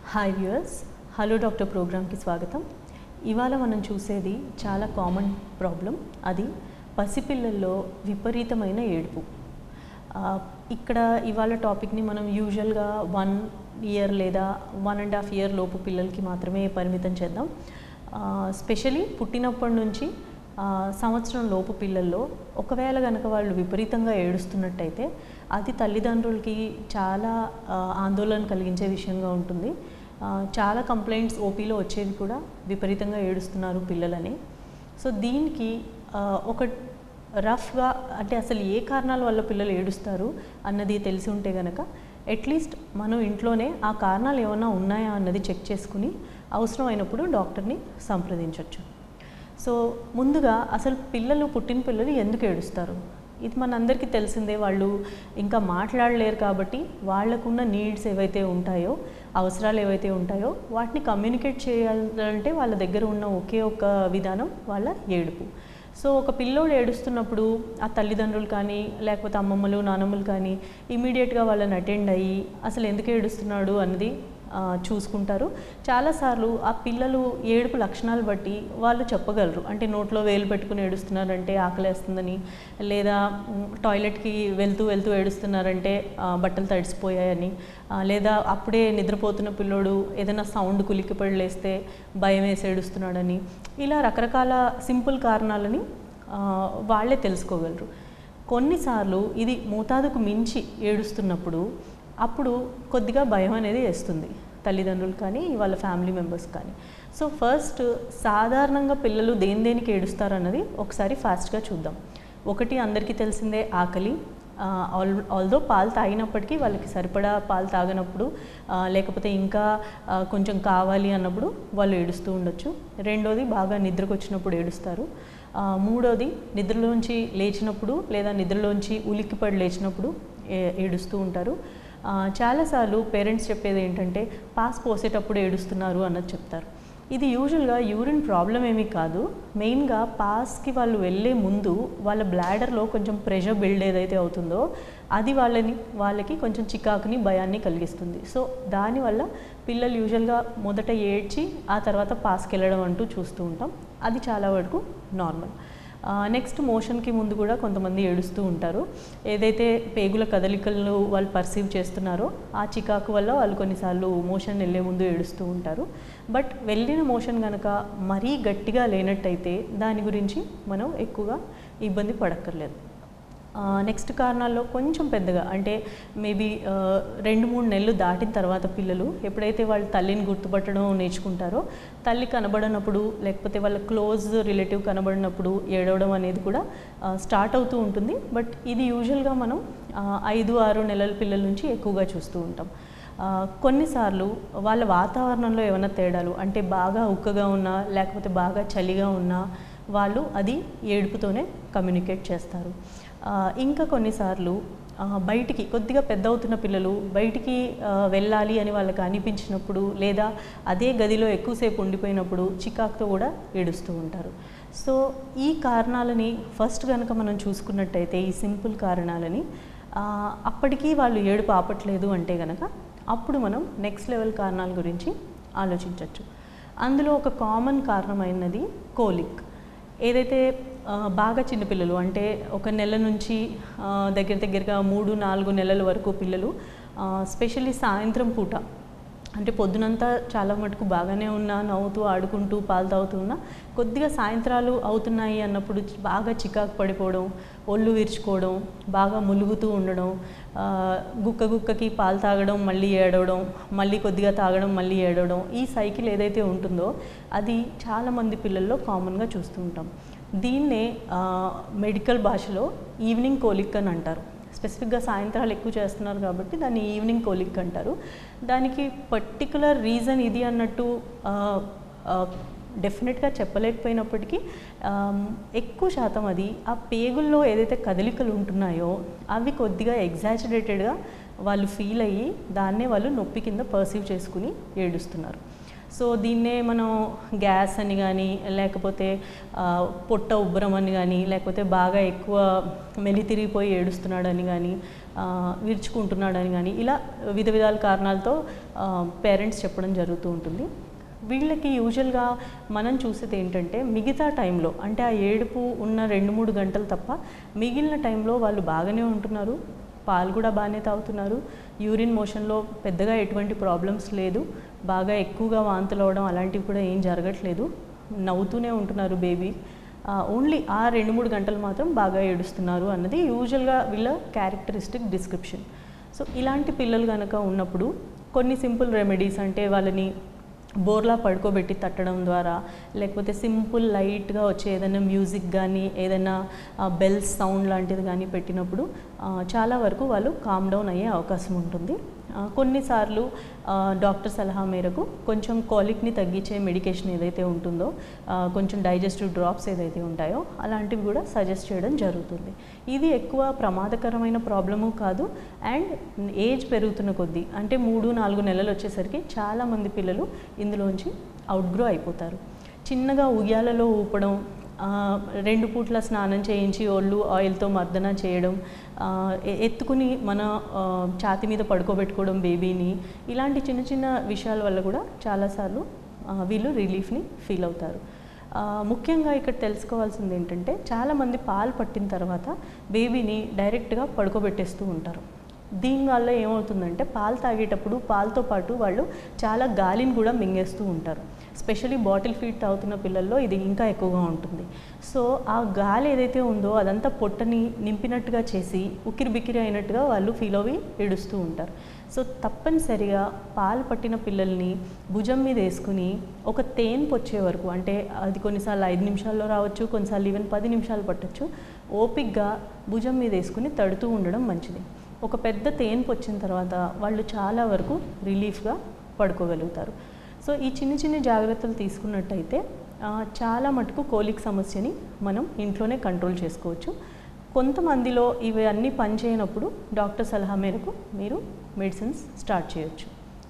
hi viewers hello doctor ప్రోగ్రామ్కి స్వాగతం ఇవాళ మనం చూసేది చాలా కామన్ ప్రాబ్లం అది పసిపిల్లల్లో విపరీతమైన ఏడుపు ఆ, ఇక్కడ ఇవాళ టాపిక్ని మనం యూజువల్గా వన్ ఇయర్ లేదా వన్ అండ్ హాఫ్ ఇయర్ లోపు పిల్లలకి మాత్రమే పరిమితం చేద్దాం స్పెషలీ పుట్టినప్పటి నుంచి ఆ, సంవత్సరం లోపు పిల్లల్లో ఒకవేళ కనుక వాళ్ళు విపరీతంగా ఏడుస్తున్నట్టయితే అది తల్లిదండ్రులకి చాలా ఆ, ఆందోళన కలిగించే విషయంగా ఉంటుంది ఆ, చాలా కంప్లైంట్స్ ఓపీలో వచ్చేవి కూడా విపరీతంగా ఏడుస్తున్నారు పిల్లలని సో దీనికి ఆ, ఒక రఫ్గా అంటే అసలు ఏ కారణాల వల్ల పిల్లలు ఏడుస్తారు అన్నది తెలిసి ఉంటే గనక అట్లీస్ట్ మనం ఇంట్లోనే ఆ కారణాలు ఏమైనా ఉన్నాయా అన్నది చెక్ చేసుకుని అవసరం అయినప్పుడు డాక్టర్ని సంప్రదించవచ్చు సో ముందుగా అసలు పిల్లలు పుట్టిన పిల్లలు ఎందుకు ఏడుస్తారు ఇది మనందరికీ తెలిసిందే వాళ్ళు ఇంకా మాట్లాడలేరు కాబట్టి వాళ్ళకున్న నీడ్స్ ఏవైతే ఉంటాయో అవసరాలు ఏవైతే ఉంటాయో వాటిని కమ్యూనికేట్ చేయాలంటే వాళ్ళ దగ్గర ఉన్న ఒకే ఒక విధానం వాళ్ళ ఏడుపు సో ఒక పిల్లోడు ఏడుస్తున్నప్పుడు ఆ తల్లిదండ్రులు కానీ లేకపోతే అమ్మమ్మలు నానమ్మలు కానీ ఇమీడియట్గా వాళ్ళని అటెండ్ అయ్యి అసలు ఎందుకు ఏడుస్తున్నాడు అన్నది ఆ, చూసుకుంటారు చాలాసార్లు ఆ పిల్లలు ఏడుపు లక్షణాలు బట్టి వాళ్ళు చెప్పగలరు అంటే నోట్లో వేలు పెట్టుకుని ఏడుస్తున్నారంటే ఆకలేస్తుందని లేదా మ్, టాయిలెట్కి వెళ్తూ వెళ్తూ ఏడుస్తున్నారంటే ఆ, బట్టలు తడిసిపోయాయని ఆ, లేదా అప్పుడే నిద్రపోతున్న పిల్లోడు ఏదైనా సౌండ్ కులికిపడి లేస్తే భయం వేసి ఏడుస్తున్నాడని ఇలా రకరకాల సింపుల్ కారణాలని ఆ, వాళ్ళే తెలుసుకోగలరు కొన్నిసార్లు ఇది మోతాదుకు మించి ఏడుస్తున్నప్పుడు అప్పుడు కొద్దిగా భయం అనేది వేస్తుంది తల్లిదండ్రులు కానీ వాళ్ళ ఫ్యామిలీ మెంబర్స్ కానీ సో ఫస్ట్ సాధారణంగా పిల్లలు దేని దేనికి ఏడుస్తారు అన్నది ఒకసారి ఫాస్ట్గా చూద్దాం ఒకటి అందరికీ తెలిసిందే ఆకలి ఆల్ ఆల్దో పాలు తాగినప్పటికీ వాళ్ళకి సరిపడా పాలు తాగనప్పుడు ఆ, లేకపోతే ఇంకా ఆ, కొంచెం కావాలి అన్నప్పుడు వాళ్ళు ఏడుస్తూ ఉండొచ్చు రెండోది బాగా నిద్రకు వచ్చినప్పుడు ఏడుస్తారు ఆ, మూడోది నిద్రలోంచి లేచినప్పుడు లేదా నిద్రలోంచి ఉలిక్కిపడి లేచినప్పుడు ఏ- ఏడుస్తూ ఉంటారు ఆ, చాలాసార్లు పేరెంట్స్ చెప్పేది ఏంటంటే పాస్ పోసేటప్పుడు ఏడుస్తున్నారు అన్నది చెప్తారు ఇది యూజువల్గా యూరిన్ ప్రాబ్లం ఏమీ కాదు మెయిన్గా పాస్కి వాళ్ళు వెళ్ళే ముందు వాళ్ళ బ్లాడర్లో కొంచెం ప్రెషర్ బిల్డ్ ఏదైతే అవుతుందో అది వాళ్ళని వాళ్ళకి కొంచెం చికాకుని భయాన్ని కలిగిస్తుంది సో దానివల్ల పిల్లలు యూజువల్గా మొదట ఏడ్చి ఆ తర్వాత పాస్కి వెళ్ళడం అంటూ చూస్తూ ఉంటాం అది చాలా వరకు నార్మల్ నెక్స్ట్ మోషన్కి ముందు కూడా కొంతమంది ఏడుస్తూ ఉంటారు ఏదైతే పేగుల కదలికలను వాళ్ళు పర్సీవ్ చేస్తున్నారో ఆ చికాకు వల్ల వాళ్ళు కొన్నిసార్లు మోషన్ వెళ్ళే ముందు ఏడుస్తూ ఉంటారు బట్ వెళ్ళిన మోషన్ కనుక మరీ గట్టిగా లేనట్టయితే దాని గురించి మనం ఎక్కువగా ఇబ్బంది పడక్కర్లేదు నెక్స్ట్ కారణాల్లో కొంచెం పెద్దగా అంటే మేబీ రెండు మూడు నెలలు దాటిన తర్వాత పిల్లలు ఎప్పుడైతే వాళ్ళు తల్లిని గుర్తుపట్టడం నేర్చుకుంటారో తల్లి కనబడినప్పుడు లేకపోతే వాళ్ళ క్లోజ్ రిలేటివ్ కనబడినప్పుడు ఏడవడం అనేది కూడా స్టార్ట్ అవుతూ ఉంటుంది బట్ ఇది యూజువల్గా మనం ఆ, ఐదు ఆరు నెలల పిల్లల నుంచి ఎక్కువగా చూస్తూ ఉంటాం ఆ, కొన్నిసార్లు వాళ్ళ వాతావరణంలో ఏమైనా తేడాలు అంటే బాగా ఉక్కగా ఉన్నా లేకపోతే బాగా చలిగా ఉన్నా వాళ్ళు అది ఏడుపుతోనే కమ్యూనికేట్ చేస్తారు ఆ, ఇంకా కొన్నిసార్లు ఆ, బయటికి కొద్దిగా పెద్ద అవుతున్న పిల్లలు బయటికి ఆ, వెళ్ళాలి అని వాళ్ళకి అనిపించినప్పుడు లేదా అదే గదిలో ఎక్కువసేపు ఉండిపోయినప్పుడు చికాకుతో కూడా ఏడుస్తూ ఉంటారు సో ఈ కారణాలని ఫస్ట్ కనుక మనం చూసుకున్నట్టయితే ఈ సింపుల్ కారణాలని ఆ, అప్పటికీ వాళ్ళు ఏడుపు ఆపట్లేదు అంటే కనుక అప్పుడు మనం నెక్స్ట్ లెవెల్ కారణాల గురించి ఆలోచించవచ్చు అందులో ఒక కామన్ కారణమైనది కోలిక్ ఏదైతే ఆ, బాగా చిన్నపిల్లలు అంటే ఒక నెల నుంచి ఆ, దగ్గర దగ్గరగా మూడు నాలుగు నెలల వరకు పిల్లలు స్పెషల్లీ సాయంత్రం పూట అంటే పొద్దునంతా చాలా మటుకు బాగానే ఉన్నా నవ్వుతూ ఆడుకుంటూ పాలు తాగుతూ ఉన్నా కొద్దిగా సాయంత్రాలు అవుతున్నాయి అన్నప్పుడు చి- బాగా చికాకు పడిపోవడం ఒళ్ళు విరుచుకోవడం బాగా ములుగుతూ ఉండడం ఆ, గుక్క గుక్కకి పాలు తాగడం మళ్ళీ ఏడవడం మళ్ళీ కొద్దిగా తాగడం మళ్ళీ ఏడవడం ఈ సైకిల్ ఏదైతే ఉంటుందో అది చాలామంది పిల్లల్లో కామన్గా చూస్తూ ఉంటాం దీన్నే ఆ, మెడికల్ భాషలో ఈవినింగ్ కోలిక్ అని అంటారు స్పెసిఫిక్గా సాయంత్రాలు ఎక్కువ చేస్తున్నారు కాబట్టి దాన్ని ఈవినింగ్ కోలిక్ అంటారు దానికి పర్టికులర్ రీజన్ ఇది అన్నట్టు డెఫినెట్గా చెప్పలేకపోయినప్పటికీ ఆమ్, ఎక్కువ శాతం అది ఆ పేగుల్లో ఏదైతే కదలికలు ఉంటున్నాయో అవి కొద్దిగా ఎగ్జాజరేటెడ్గా వాళ్ళు ఫీల్ అయ్యి దాన్నే వాళ్ళు నొప్పి కింద పర్సీవ్ చేసుకుని ఏడుస్తున్నారు సో దీన్నే మనం గ్యాస్ అని కానీ లేకపోతే ఆ, పొట్ట ఉబ్బరం అని కానీ లేకపోతే బాగా ఎక్కువ మెలితిరిగిపోయి ఏడుస్తున్నాడని కానీ ఆ, విరుచుకుంటున్నాడని కానీ ఇలా వివిధ విధాల కారణాలతో పేరెంట్స్ చెప్పడం జరుగుతూ ఉంటుంది వీళ్ళకి యూజువల్గా మనం చూసేది ఏంటంటే మిగతా టైంలో అంటే ఆ ఏడుపు ఉన్న రెండు మూడు గంటలు తప్ప మిగిలిన టైంలో వాళ్ళు బాగానే ఉంటున్నారు పాలు కూడా బాగానే తాగుతున్నారు యూరిన్ మోషన్లో పెద్దగా ఎటువంటి ప్రాబ్లమ్స్ లేదు బాగా ఎక్కువగా వాంతులు అవడం అలాంటివి కూడా ఏం జరగట్లేదు నవ్వుతూనే ఉంటున్నారు బేబీ ఓన్లీ ఆ రెండు మూడు గంటలు మాత్రం బాగా ఏడుస్తున్నారు అన్నది యూజువల్గా వీళ్ళ క్యారెక్టరిస్టిక్ డిస్క్రిప్షన్ సో ఇలాంటి పిల్లలు కనుక ఉన్నప్పుడు కొన్ని సింపుల్ రెమెడీస్ అంటే వాళ్ళని బోర్లా పడుకోబెట్టి తట్టడం ద్వారా లేకపోతే సింపుల్ లైట్గా వచ్చే ఏదైనా మ్యూజిక్ కానీ ఏదైనా బెల్స్ సౌండ్ లాంటిది కానీ పెట్టినప్పుడు ఆ, చాలా వరకు వాళ్ళు కామ్ డౌన్ అయ్యే అవకాశం ఉంటుంది ఆ, కొన్నిసార్లు ఆ, డాక్టర్ సలహా మేరకు కొంచెం కాలిక్ని తగ్గించే మెడికేషన్ ఏదైతే ఉంటుందో ఆ, కొంచెం డైజెస్టివ్ డ్రాప్స్ ఏదైతే ఉంటాయో అలాంటివి కూడా సజెస్ట్ చేయడం జరుగుతుంది ఇది ఎక్కువ ప్రమాదకరమైన ప్రాబ్లము కాదు అండ్ ఏజ్ పెరుగుతున్న కొద్దీ అంటే మూడు నాలుగు నెలలు వచ్చేసరికి చాలామంది పిల్లలు ఇందులోంచి అవుట్గ్రో అయిపోతారు చిన్నగా ఉయ్యాలలో ఊపడం ఆ, రెండు పూట్ల స్నానం చేయించి ఒళ్ళు ఆయిల్తో మర్దన చేయడం ఆ, ఎ- ఎత్తుకుని మన ఆ, ఛాతి మీద పడుకోబెట్టుకోవడం బేబీని ఇలాంటి చిన్న చిన్న విషయాల వల్ల కూడా చాలాసార్లు ఆ, వీళ్ళు రిలీఫ్ని ఫీల్ అవుతారు ఆ, ముఖ్యంగా ఇక్కడ తెలుసుకోవాల్సింది ఏంటంటే చాలామంది పాలు పట్టిన తర్వాత బేబీని డైరెక్ట్గా పడుకోబెట్టేస్తూ ఉంటారు దీనివల్ల ఏమవుతుందంటే పాలు తాగేటప్పుడు పాలతో పాటు వాళ్ళు చాలా గాలిని కూడా మింగేస్తూ ఉంటారు స్పెషలీ బాటిల్ ఫీడ్ తాగుతున్న పిల్లల్లో ఇది ఇంకా ఎక్కువగా ఉంటుంది సో ఆ గాలి ఏదైతే ఉందో అదంతా పొట్టని నింపినట్టుగా చేసి ఉక్కిరి బిక్కిరి అయినట్టుగా వాళ్ళు ఫీల్ అవి ఏడుస్తూ ఉంటారు సో తప్పనిసరిగా పాలు పట్టిన పిల్లల్ని భుజం మీద వేసుకుని ఒక తేన్పు వచ్చే వరకు అంటే అది కొన్నిసార్లు ఐదు నిమిషాల్లో రావచ్చు కొన్నిసార్లు ఈవెన్ పది నిమిషాలు పట్టొచ్చు ఓపిక్గా భుజం మీద వేసుకుని తడుతూ ఉండడం మంచిది ఒక పెద్ద తేన్పు వచ్చిన తర్వాత వాళ్ళు చాలా వరకు రిలీఫ్గా పడుకోగలుగుతారు సో ఈ చిన్న చిన్న జాగ్రత్తలు తీసుకున్నట్టయితే ఆ, చాలా మటుకు కోలిక్ సమస్యని మనం ఇంట్లోనే కంట్రోల్ చేసుకోవచ్చు కొంతమందిలో ఇవి అన్నీ పనిచేయనప్పుడు డాక్టర్ సలహా మేరకు మీరు మెడిసిన్స్ స్టార్ట్ చేయొచ్చు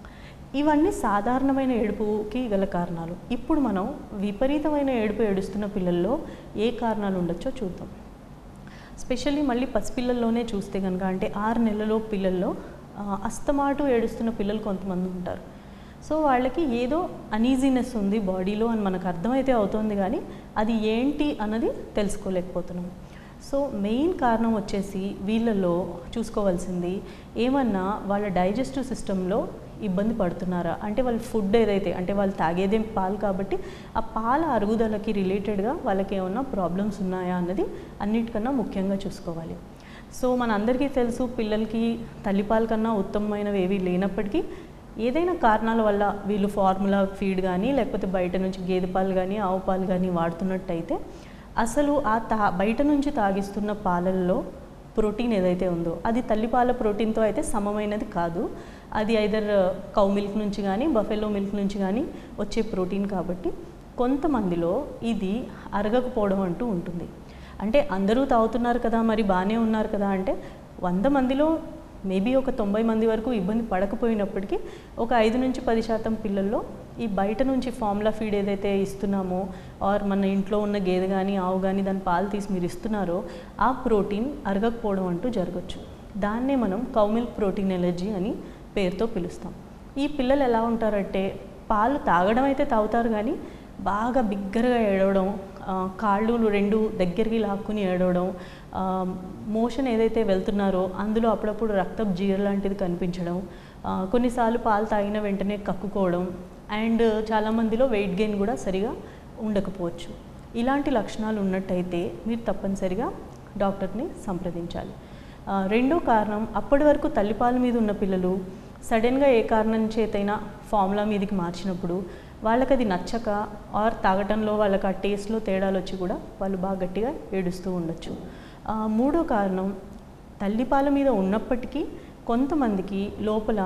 ఇవన్నీ సాధారణమైన ఏడుపుకి గల కారణాలు ఇప్పుడు మనం విపరీతమైన ఏడుపు ఏడుస్తున్న పిల్లల్లో ఏ కారణాలు ఉండొచ్చో చూద్దాం స్పెషల్లీ మళ్ళీ పసిపిల్లల్లోనే చూస్తే కనుక అంటే ఆరు నెలల పిల్లల్లో ఆ, అస్తమాటు ఏడుస్తున్న పిల్లలు కొంతమంది ఉంటారు సో వాళ్ళకి ఏదో అనీజీనెస్ ఉంది బాడీలో అని మనకు అర్థమైతే అవుతుంది కానీ అది ఏంటి అన్నది తెలుసుకోలేకపోతున్నాం సో మెయిన్ కారణం వచ్చేసి వీళ్ళలో చూసుకోవాల్సింది ఏమన్నా వాళ్ళ డైజెస్టివ్ సిస్టంలో ఇబ్బంది పడుతున్నారా అంటే వాళ్ళ ఫుడ్ ఏదైతే అంటే వాళ్ళు తాగేదేం పాలు కాబట్టి ఆ పాల అరుగుదలకి రిలేటెడ్గా వాళ్ళకి ఏమన్నా ప్రాబ్లమ్స్ ఉన్నాయా అన్నది అన్నిటికన్నా ముఖ్యంగా చూసుకోవాలి సో మన అందరికీ తెలుసు పిల్లలకి తల్లిపాల కన్నా ఉత్తమమైనవి ఏవి లేనప్పటికీ ఏదైనా కారణాల వల్ల వీళ్ళు ఫార్ములా ఫీడ్ కానీ లేకపోతే బయట నుంచి గేదె పాలు కానీ ఆవు పాలు కానీ వాడుతున్నట్టయితే అసలు ఆ తా బయట నుంచి తాగిస్తున్న పాలల్లో ప్రోటీన్ ఏదైతే ఉందో అది తల్లిపాల ప్రోటీన్తో అయితే సమమైనది కాదు అది ఐదర్ కౌ మిల్క్ నుంచి కానీ బఫెలో మిల్క్ నుంచి కానీ వచ్చే ప్రోటీన్ కాబట్టి కొంతమందిలో ఇది అరగకపోవడం అంటూ ఉంటుంది అంటే అందరూ తాగుతున్నారు కదా మరి బాగానే ఉన్నారు కదా అంటే వంద మందిలో మేబీ ఒక తొంభై మంది వరకు ఇబ్బంది పడకపోయినప్పటికీ ఒక ఐదు నుంచి పది శాతం పిల్లల్లో ఈ బయట నుంచి ఫార్ములా ఫీడ్ ఏదైతే ఇస్తున్నామో ఆర్ మన ఇంట్లో ఉన్న గేదె కానీ ఆవు కానీ దాని పాలు తీసి మీరు ఇస్తున్నారో ఆ ప్రోటీన్ అరగకపోవడం అంటూ జరగచ్చు దాన్నే మనం కౌ మిల్క్ ప్రోటీన్ ఎలర్జీ అని పేరుతో పిలుస్తాం ఈ పిల్లలు ఎలా ఉంటారంటే పాలు తాగడం అయితే తాగుతారు కానీ బాగా బిగ్గరగా ఏడవడం ఆ, కాళ్ళు రెండు దగ్గరికి లాక్కుని ఏడవడం ఆ, మోషన్ ఏదైతే వెళ్తున్నారో అందులో అప్పుడప్పుడు రక్తపు జీర లాంటిది కనిపించడం ఆ, కొన్నిసార్లు పాలు తాగిన వెంటనే కక్కుకోవడం అండ్ చాలామందిలో వెయిట్ గెయిన్ కూడా సరిగా ఉండకపోవచ్చు ఇలాంటి లక్షణాలు ఉన్నట్టయితే మీరు తప్పనిసరిగా డాక్టర్ని సంప్రదించాలి ఆ, రెండో కారణం అప్పటి వరకు తల్లిపాల మీద ఉన్న పిల్లలు సడన్గా ఏ కారణం చేతైనా ఫార్ములా మీదకి మార్చినప్పుడు వాళ్ళకి అది నచ్చక ఆర్ తాగటంలో వాళ్ళకి ఆ టేస్ట్లో తేడాలు వచ్చి కూడా వాళ్ళు బాగా గట్టిగా ఏడుస్తూ ఉండొచ్చు ఆ, మూడో కారణం తల్లిపాల మీద ఉన్నప్పటికీ కొంతమందికి లోపల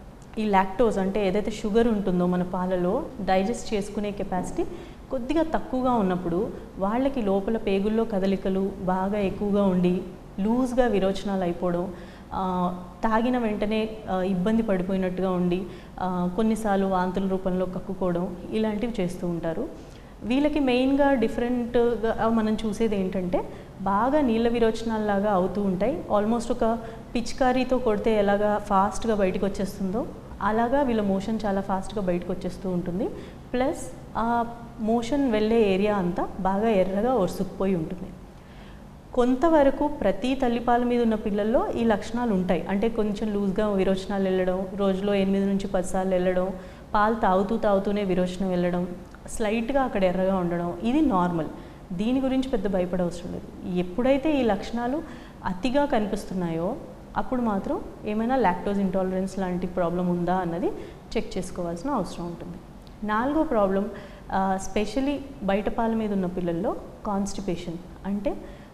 ఈ లాక్టోజ్ అంటే ఏదైతే షుగర్ ఉంటుందో మన పాలలో డైజెస్ట్ చేసుకునే కెపాసిటీ కొద్దిగా తక్కువగా ఉన్నప్పుడు వాళ్ళకి లోపల పేగుల్లో కదలికలు బాగా ఎక్కువగా ఉండి లూజ్గా విరోచనాలు అయిపోవడం ఆ, తాగిన వెంటనే ఆ, ఇబ్బంది పడిపోయినట్టుగా ఉండి ఆ, కొన్నిసార్లు వాంతుల రూపంలో కక్కుకోవడం ఇలాంటివి చేస్తూ ఉంటారు వీళ్ళకి మెయిన్గా డిఫరెంట్గా మనం చూసేది ఏంటంటే బాగా నీళ్ళ విరోచనాల్లాగా అవుతూ ఉంటాయి ఆల్మోస్ట్ ఒక పిచికారీతో కొడితే ఎలాగా ఫాస్ట్గా బయటకు వచ్చేస్తుందో అలాగా వీళ్ళ మోషన్ చాలా ఫాస్ట్గా బయటకు వచ్చేస్తూ ఉంటుంది ప్లస్ ఆ మోషన్ వెళ్ళే ఏరియా అంతా బాగా ఎర్రగా ఒరుసుకుపోయి ఉంటుంది కొంతవరకు ప్రతి తల్లిపాల మీద ఉన్న పిల్లల్లో ఈ లక్షణాలు ఉంటాయి అంటే కొంచెం లూజ్గా విరోచనాలు వెళ్ళడం రోజులో ఎనిమిది నుంచి పది సార్లు వెళ్ళడం పాలు తాగుతూ తాగుతూనే విరోచనం వెళ్ళడం స్లైట్గా అక్కడ ఎర్రగా ఉండడం ఇది నార్మల్ దీని గురించి పెద్ద భయపడవసరం లేదు ఎప్పుడైతే ఈ లక్షణాలు అతిగా కనిపిస్తున్నాయో అప్పుడు మాత్రం ఏమైనా లాక్టోజ్ ఇంటాలరెన్స్ లాంటి ప్రాబ్లం ఉందా అన్నది చెక్ చేసుకోవాల్సిన అవసరం ఉంటుంది నాలుగో ప్రాబ్లం స్పెషలీ బయట పాల మీద ఉన్న పిల్లల్లో కాన్స్టిపేషన్ అంటే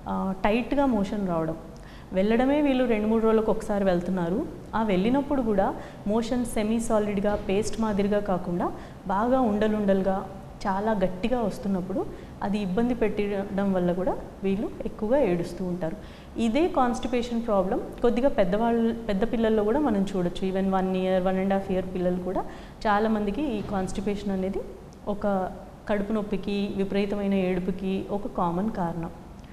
టైట్గా మోషన్ రావడం వెళ్ళడమే వీళ్ళు రెండు మూడు రోజులకు ఒకసారి వెళ్తున్నారు ఆ వెళ్ళినప్పుడు కూడా మోషన్ సెమీ సాలిడ్గా పేస్ట్ మాదిరిగా కాకుండా బాగా ఉండలుండలుగా చాలా గట్టిగా వస్తున్నప్పుడు అది ఇబ్బంది పెట్టడం వల్ల కూడా వీళ్ళు ఎక్కువగా ఏడుస్తూ ఉంటారు ఇదే కాన్స్టిపేషన్ ప్రాబ్లం కొద్దిగా పెద్దవాళ్ళు పెద్ద పిల్లల్లో కూడా మనం చూడొచ్చు even one year one and half year పిల్లలు కూడా చాలామందికి ఈ కాన్స్టిపేషన్ అనేది ఒక కడుపు నొప్పికి విపరీతమైన ఏడుపుకి ఒక కామన్ కారణం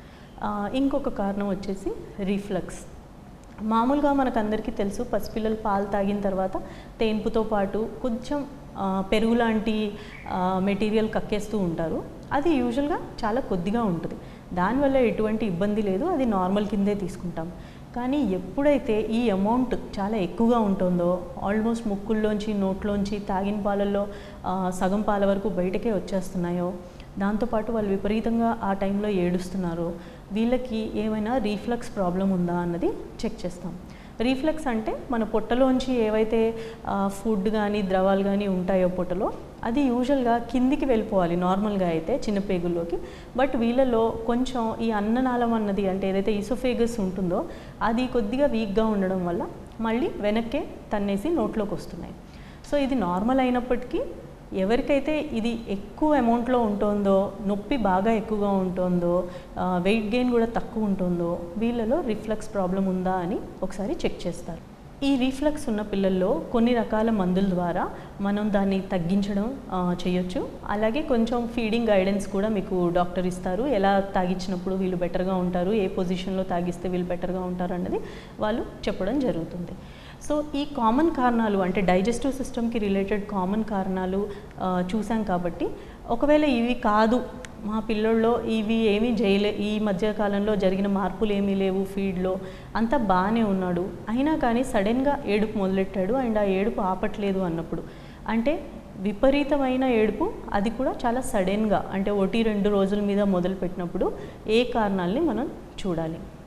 ఆ, ఇంకొక కారణం వచ్చేసి రీఫ్లక్స్ మామూలుగా మనకు అందరికీ తెలుసు పసిపిల్లలు పాలు తాగిన తర్వాత తేన్పుతో పాటు కొంచెం ఆ, పెరుగు లాంటి మెటీరియల్ కక్కేస్తూ ఉంటారు అది యూజువల్గా చాలా కొద్దిగా ఉంటుంది దానివల్ల ఎటువంటి ఇబ్బంది లేదు అది నార్మల్ కిందే తీసుకుంటాం కానీ ఎప్పుడైతే ఈ అమౌంట్ చాలా ఎక్కువగా ఉంటుందో ఆల్మోస్ట్ ముక్కుల్లోంచి నోట్లోంచి తాగిన పాలల్లో ఆ, సగం పాల వరకు బయటకే వచ్చేస్తున్నాయో దాంతోపాటు వాళ్ళు విపరీతంగా ఆ టైంలో ఏడుస్తున్నారు వీళ్ళకి ఏమైనా రీఫ్లక్స్ ప్రాబ్లం ఉందా అన్నది చెక్ చేస్తాం రీఫ్లక్స్ అంటే మన పొట్టలోంచి ఏవైతే ఫుడ్ కానీ ద్రవాలు కానీ ఉంటాయో పొట్టలో అది యూజువల్గా కిందికి వెళ్ళిపోవాలి నార్మల్గా అయితే చిన్న పేగుల్లోకి బట్ వీళ్ళలో కొంచెం ఈ అన్ననాళం అన్నది అంటే ఏదైతే ఇసోఫేగస్ ఉంటుందో అది కొద్దిగా వీక్గా ఉండడం వల్ల మళ్ళీ వెనక్కే తన్నేసి నోట్లోకి వస్తున్నాయి సో ఇది నార్మల్ అయినప్పటికీ ఎవరికైతే ఇది ఎక్కువ అమౌంట్లో ఉంటుందో నొప్పి బాగా ఎక్కువగా ఉంటుందో వెయిట్ గెయిన్ కూడా తక్కువ ఉంటుందో వీళ్ళలో రిఫ్లక్స్ ప్రాబ్లం ఉందా అని ఒకసారి చెక్ చేస్తారు ఈ రీఫ్లక్స్ ఉన్న పిల్లల్లో కొన్ని రకాల మందుల ద్వారా మనం దాన్ని తగ్గించడం ఆ, చేయొచ్చు అలాగే కొంచెం ఫీడింగ్ గైడెన్స్ కూడా మీకు డాక్టర్ ఇస్తారు ఎలా తాగించినప్పుడు వీళ్ళు బెటర్గా ఉంటారు ఏ పొజిషన్లో తాగిస్తే వీళ్ళు బెటర్గా ఉంటారు అన్నది వాళ్ళు చెప్పడం జరుగుతుంది సో ఈ కామన్ కారణాలు అంటే డైజెస్టివ్ సిస్టమ్కి రిలేటెడ్ కామన్ కారణాలు ఆ, చూసాం కాబట్టి ఒకవేళ ఇవి కాదు మా పిల్లోల్లో ఇవి ఏమీ చేయలే ఈ మధ్య కాలంలో జరిగిన మార్పులు ఏమీ లేవు ఫీడ్లో అంతా బాగానే ఉన్నాడు అయినా కానీ సడన్గా ఏడుపు మొదలెట్టాడు అండ్ ఆ ఏడుపు ఆపట్లేదు అన్నప్పుడు అంటే విపరీతమైన ఏడుపు అది కూడా చాలా సడన్గా అంటే ఒకటి రెండు రోజుల మీద మొదలుపెట్టినప్పుడు ఏ కారణాలని మనం చూడాలి